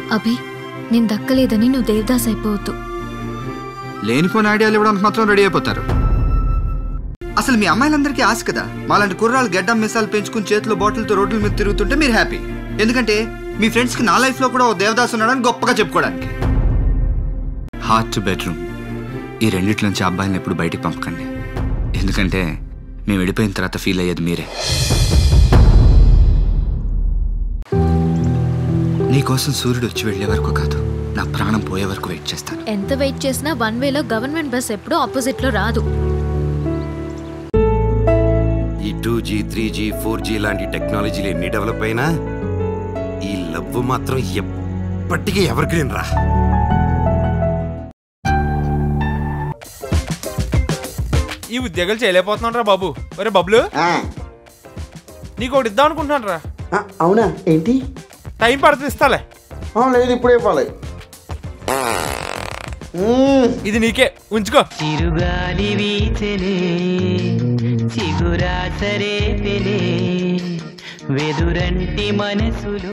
అభి నేను దక్కలేదని నువ్వు దేవదాస్ అయిపోవద్దు లేనిపోయిన ఐడియాలు ఇవ్వడానికి మాత్రం రెడీ అయిపోతారు అసలు మీ అమ్మాయిలందరికీ ఆశ కదా మాలాంటి కుర్రాలు గడ్డం మిసాలు పెంచుకుని చేతిలో బాటిల్తో రోడ్ల మీద తిరుగుతుంటే మీరు హ్యాపీ ఎందుకంటే మీ ఫ్రెండ్స్కి నా లైఫ్లో కూడా ఓ దేవదాస్ ఉన్నాడని గొప్పగా చెప్పుకోవడానికి హార్ట్ బెడ్రూమ్ ఈ రెండిటి నుంచి అబ్బాయిని ఎప్పుడు బయటికి పంపకండి ఎందుకంటే మేము వెళ్ళిపోయిన తర్వాత ఫీల్ అయ్యేది మీరే నీకోసం సూర్యుడు వచ్చి వెళ్ళే వరకు కాదు నా ప్రాణం పోయే వరకు వెయిట్ చేస్తాను ఎంత వెయిట్ చేసినా వన్ వేలో గవర్నమెంట్ బస్ ఎప్పుడూ ఆపోజిట్ లో రాదు ఈ two G three G four G లాంటి టెక్నాలజీలు ఎన్ని డెవలప్ అయినా ఈ లవ్ మాత్రం ఎప్పటికీ ఎవరికి రా ఈ ఉద్యోగాలు చేయలేకపోతున్నాను రా బాబు ఒరే బబ్లు నీకు ఒకటి ఇద్దాం అనుకుంటున్నాను రా అవునా ఏంటి టైం పడుతుంది ఇస్తాలే ఆ, లేదు ఇప్పుడే ఇవ్వాలి ఇది నీకే ఉంచుకో చిరుగాలి వీచెనే చిగురాసరే పెనే వెదురంటి మనసులు